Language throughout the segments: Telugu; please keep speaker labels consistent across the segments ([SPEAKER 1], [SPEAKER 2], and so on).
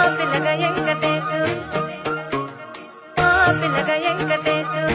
[SPEAKER 1] పిల్లగ వెంకటేశు ఓ పిల్లగ వెంకటేశు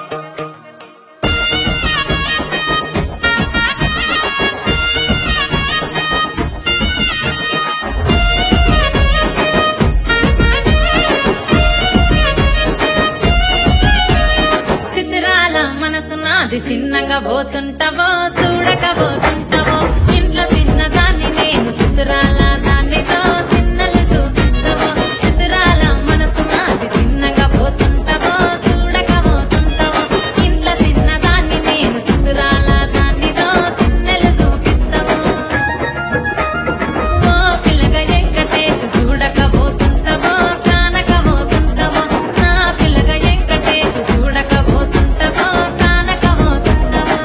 [SPEAKER 2] చిత్రాల మనసు నాది చిన్నగా పోతుంటావో చూడక పోతుంటావో ఇంట్లో చిన్నదాన్ని నేను చిత్రాల దానితో చిన్నలు చూపిస్తావో చిత్రాల మనసు నాది చిన్నగా పోతుంటావో చూడక పోతుంటావో ఇంట్లో చిన్నదాన్ని నేను చిత్రాల దానితో చిన్నలు చూపిస్తావో ఓ పిల్లగా వెంకటేశ్ చూడకపోతుంటావో కానకపోతుంటావో నా పిల్లగా వెంకటేశ్ చూడకపోతుంటావో కానకపోతుంటావో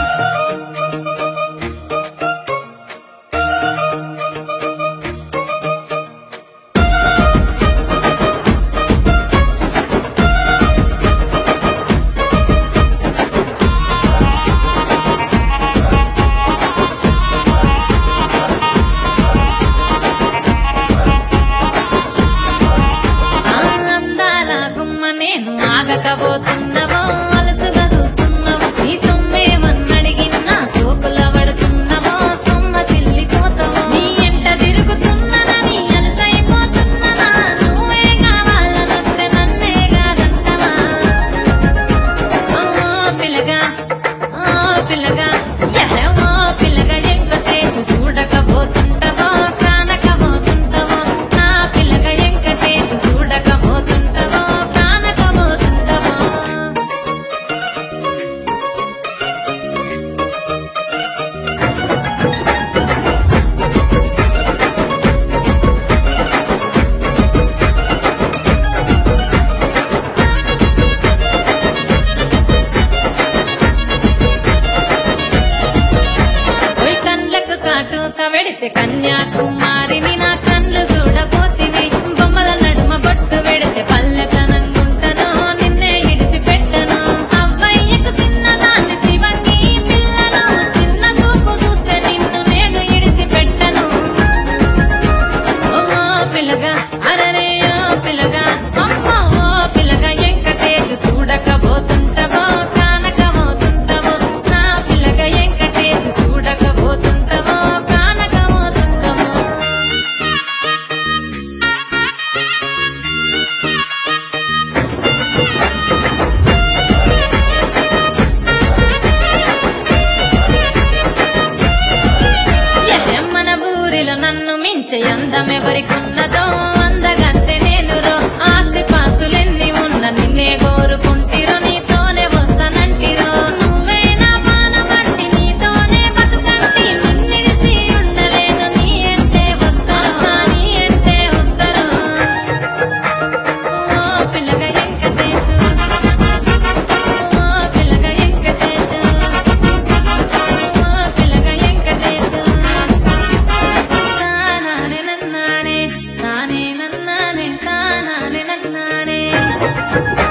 [SPEAKER 2] ఆ అందాల గుమ్మ నేను ఆగకపోతున్నవో అలసుగా చూస్తున్నవో నీ సొమ్మేమన్నడిగినా సోకుల పడుతున్నవో సొమ్మ చెల్లిపోతావో నీ ఎంట తిరుగుతున్ననని అలసైపోతున్ననా నువ్వే కావాలనొస్తే నన్నే కాదంటవా ఓ పిల్లగా ఓ పిల్లగా ఎహె ఓ పిల్లగా ఎంకటేసు చూడకపోతుంటావో కానకపోతుంటావో నా పిల్లగా ఎంకటేసు చూడకపోతుంటావో కానకపోతుంటావో ఓయ్ కండ్లకు కాటుక వెడితే కన్యాకుమారిని నా కళ్ళు చూడపోతివి బొమ్మల నడుమ బొట్టు వెడితే పల్లెతనంగుంటను నిన్నే ఇడిసి పెట్టను అవ్వయ్యకు చిన్నదాన్ని శివంగి పిల్లను చిన్న చూపు చూస్తే నిన్ను నేను ఇడిసి పెట్టను ఓ పిల్లగా అరరే ఓ పిల్లగా అమ్మ ఓ పిల్లగా ఎంకటేష్ చూడకపోతుంటావో కానకపోతుంటావో నా పిల్లగా ఎంకటేష్ చూడకపోతుంటావో కానకపోతుంటావో ఎహె, మన ఊరిలో నన్ను మించే అందమెవరికున్నదో అందగత్తె నేను రో ఆస్తి పాస్తులెన్ని ఉన్న నిన్నే కోరుకుంటిరో నీతోనే వస్తానంటిరో నువ్వే నా పానమంటి నీతోనే బతుకంటి నిన్నిడిసి ఉండలేను నీ అంటే వస్తాను నీ అంటే వస్తారు ఓ పిల్లగా వెంకటేశు ఓ పిల్లగా వెంకటేశు ఓ పిల్లగా వెంకటేశు తానానే నన్నానే నానే నన్నానే తానానే నన్నానే